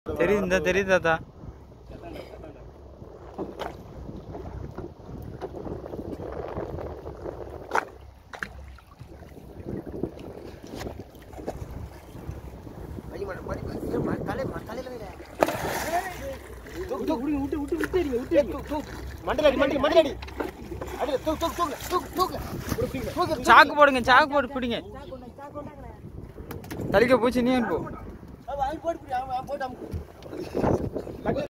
தெரியுது இந்த தெரியுது தாத்தா சாக்கு போடுங்க சாக்கு போட்டு பிடிங்க தலிக்க போச்சு நீ போ